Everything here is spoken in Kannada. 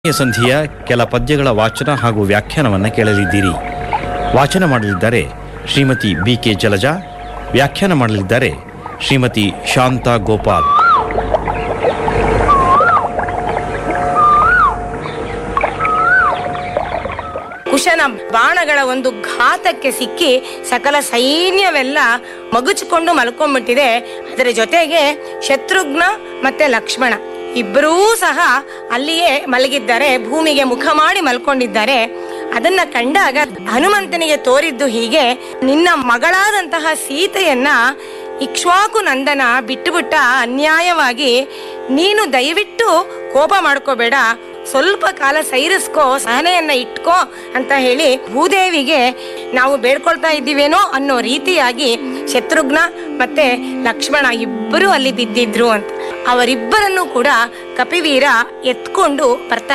ಈ ಸಂಧಿಯ ಕೆಲ ಪದ್ಯಗಳ ವಾಚನ ಹಾಗೂ ವ್ಯಾಖ್ಯಾನವನ್ನು ಕೇಳಲಿದ್ದೀರಿ ವಾಚನ ಮಾಡಲಿದ್ದಾರೆ ಶ್ರೀಮತಿ ಬಿ ಕೆ ಜಲಜಾ ವ್ಯಾಖ್ಯಾನ ಮಾಡಲಿದ್ದಾರೆ ಶ್ರೀಮತಿ ಶಾಂತಾ ಗೋಪಾಲ್ ಕುಶನ ಬಾಣಗಳ ಒಂದು ಘಾತಕ್ಕೆ ಸಿಕ್ಕಿ ಸಕಲ ಸೈನ್ಯವೆಲ್ಲ ಮಗುಚಿಕೊಂಡು ಮಲ್ಕೊಂಡ್ಬಿಟ್ಟಿದೆ ಅದರ ಜೊತೆಗೆ ಶತ್ರುಘ್ನ ಮತ್ತೆ ಲಕ್ಷ್ಮಣ ಇಬ್ಬರೂ ಸಹ ಅಲ್ಲಿಯೇ ಮಲಗಿದ್ದಾರೆ ಭೂಮಿಗೆ ಮುಖ ಮಾಡಿ ಮಲ್ಕೊಂಡಿದ್ದಾರೆ ಅದನ್ನ ಕಂಡಾಗ ಹನುಮಂತನಿಗೆ ತೋರಿದ್ದು ಹೀಗೆ ನಿನ್ನ ಮಗಳಾದಂತಹ ಸೀತೆಯನ್ನ ಇಕ್ಷ್ವಾಕು ನಂದನ ಬಿಟ್ಟುಬಿಟ್ಟ ಅನ್ಯಾಯವಾಗಿ ನೀನು ದಯವಿಟ್ಟು ಕೋಪ ಮಾಡ್ಕೋಬೇಡ ಸ್ವಲ್ಪ ಕಾಲ ಸೈರಿಸ್ಕೋ ಸಹನೆಯನ್ನ ಇಟ್ಕೋ ಅಂತ ಹೇಳಿ ಭೂದೇವಿಗೆ ನಾವು ಬೇಡ್ಕೊಳ್ತಾ ಇದ್ದೀವೇನೋ ಅನ್ನೋ ರೀತಿಯಾಗಿ ಶತ್ರುಘ್ನ ಮತ್ತೆ ಲಕ್ಷ್ಮಣ ಇಬ್ಬರು ಅಲ್ಲಿ ಬಿದ್ದಿದ್ರು ಅಂತ ಅವರಿಬ್ಬರನ್ನು ಕೂಡ ಕಪಿವೀರ ಎತ್ಕೊಂಡು ಬರ್ತಾ